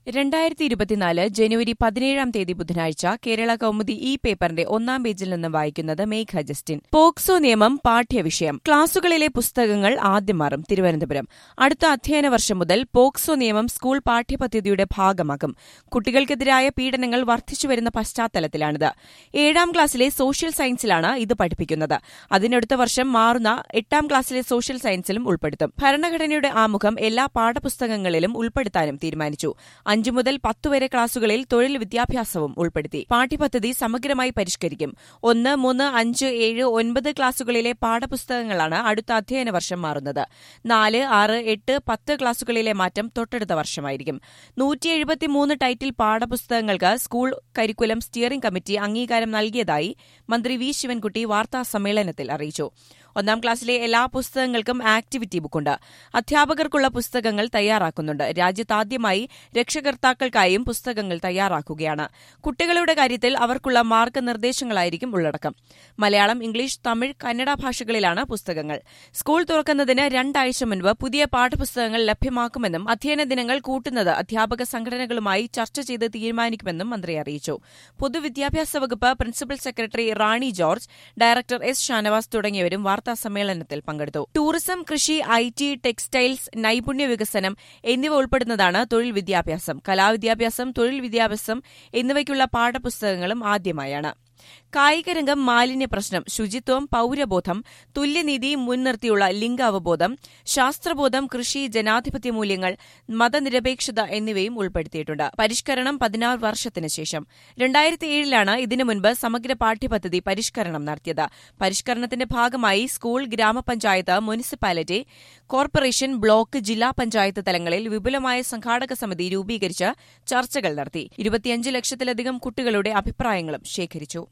രണ്ടായിരത്തി ഇരുപത്തിനാല് ജനുവരി പതിനേഴാം തീയതി ബുധനാഴ്ച കേരള കൌമുദി ഈ പേപ്പറിന്റെ ഒന്നാം പേജിൽ നിന്ന് വായിക്കുന്നത് മേഘ ജസ്റ്റിൻ പോക്സോ നിയമം പാഠ്യവിഷയം ക്ലാസുകളിലെ പുസ്തകങ്ങൾ ആദ്യം മാറും തിരുവനന്തപുരം അടുത്ത അധ്യയന വർഷം മുതൽ പോക്സോ നിയമം സ്കൂൾ പാഠ്യപദ്ധതിയുടെ ഭാഗമാകും കുട്ടികൾക്കെതിരായ പീഡനങ്ങൾ വർദ്ധിച്ചുവരുന്ന പശ്ചാത്തലത്തിലാണിത് ഏഴാം ക്ലാസ്സിലെ സോഷ്യൽ സയൻസിലാണ് ഇത് പഠിപ്പിക്കുന്നത് അതിനടുത്ത വർഷം മാറുന്ന എട്ടാം ക്ലാസ്സിലെ സോഷ്യൽ സയൻസിലും ഉൾപ്പെടുത്തും ഭരണഘടനയുടെ ആമുഖം എല്ലാ പാഠപുസ്തകങ്ങളിലും ഉൾപ്പെടുത്താനും തീരുമാനിച്ചു അഞ്ചു മുതൽ പത്ത് വരെ ക്ലാസുകളിൽ തൊഴിൽ വിദ്യാഭ്യാസവും ഉൾപ്പെടുത്തി പാഠ്യപദ്ധതി സമഗ്രമായി പരിഷ്കരിക്കും ഒന്ന് മൂന്ന് അഞ്ച് ഏഴ് ഒൻപത് ക്ലാസുകളിലെ പാഠപുസ്തകങ്ങളാണ് അടുത്ത അധ്യയന വർഷം മാറുന്നത് നാല് ആറ് എട്ട് പത്ത് ക്ലാസുകളിലെ മാറ്റം തൊട്ടടുത്ത വർഷമായിരിക്കും നൂറ്റി എഴുപത്തിമൂന്ന് ടൈറ്റിൽ പാഠപുസ്തകങ്ങൾക്ക് സ്കൂൾ കരിക്കുലം സ്റ്റിയറിംഗ് കമ്മിറ്റി അംഗീകാരം നൽകിയതായി മന്ത്രി വി ശിവൻകുട്ടി വാർത്താ സമ്മേളനത്തിൽ അറിയിച്ചു ഒന്നാം ക്ലാസ്സിലെ എല്ലാ പുസ്തകങ്ങൾക്കും ആക്ടിവിറ്റി ബുക്കുണ്ട് അധ്യാപകർക്കുള്ള പുസ്തകങ്ങൾ തയ്യാറാക്കുന്നുണ്ട് രാജ്യത്താദ്യമായി രക്ഷകർത്താക്കൾക്കായും പുസ്തകങ്ങൾ തയ്യാറാക്കുകയാണ് കുട്ടികളുടെ കാര്യത്തിൽ അവർക്കുള്ള മാർഗനിർദ്ദേശങ്ങളായിരിക്കും ഉള്ളടക്കം മലയാളം ഇംഗ്ലീഷ് തമിഴ് കന്നഡ ഭാഷകളിലാണ് പുസ്തകങ്ങൾ സ്കൂൾ തുറക്കുന്നതിന് രണ്ടാഴ്ച മുൻപ് പുതിയ പാഠപുസ്തകങ്ങൾ ലഭ്യമാക്കുമെന്നും അധ്യയന ദിനങ്ങൾ കൂട്ടുന്നത് അധ്യാപക സംഘടനകളുമായി ചർച്ച ചെയ്ത് തീരുമാനിക്കുമെന്നും മന്ത്രി അറിയിച്ചു പൊതുവിദ്യാഭ്യാസ വകുപ്പ് principal secretary Rani George director S Shanavas തുടങ്ങിയവരും വാർത്താ സമ്മേളനത്തിൽ പങ്കെടുത്തു ടൂറിസം കൃഷി ഐ ടി ടെക്സ്റ്റൈൽസ് നൈപുണ്യ വികസനം എന്നിവ ഉൾപ്പെടുന്നതാണ് തൊഴിൽ വിദ്യാഭ്യാസം കലാവിദ്യാഭ്യാസം തൊഴിൽ വിദ്യാഭ്യാസം എന്നിവയ്ക്കുള്ള പാഠപുസ്തകങ്ങളും ആദ്യമായാണ് കായികരംഗം മാലിന്യ പ്രശ്നം ശുചിത്വം പൌരബോധം തുല്യനീതി മുൻനിർത്തിയുള്ള ലിംഗാവബോധം ശാസ്ത്രബോധം കൃഷി ജനാധിപത്യ മൂല്യങ്ങൾ മതനിരപേക്ഷത എന്നിവയും ഉൾപ്പെടുത്തിയിട്ടുണ്ട് പരിഷ്കരണം പതിനാറ് വർഷത്തിന് ശേഷം രണ്ടായിരത്തി ഏഴിലാണ് ഇതിനു മുൻപ് സമഗ്ര പാഠ്യപദ്ധതി പരിഷ്കരണം നടത്തിയത് പരിഷ്കരണത്തിന്റെ ഭാഗമായി സ്കൂൾ ഗ്രാമപഞ്ചായത്ത് മുനിസിപ്പാലിറ്റി കോർപ്പറേഷൻ ബ്ലോക്ക് ജില്ലാ പഞ്ചായത്ത് തലങ്ങളിൽ വിപുലമായ സംഘാടക സമിതി രൂപീകരിച്ച് ചർച്ചകൾ നടത്തി ഇരുപത്തിയഞ്ച് ലക്ഷത്തിലധികം കുട്ടികളുടെ അഭിപ്രായങ്ങളും ശേഖരിച്ചു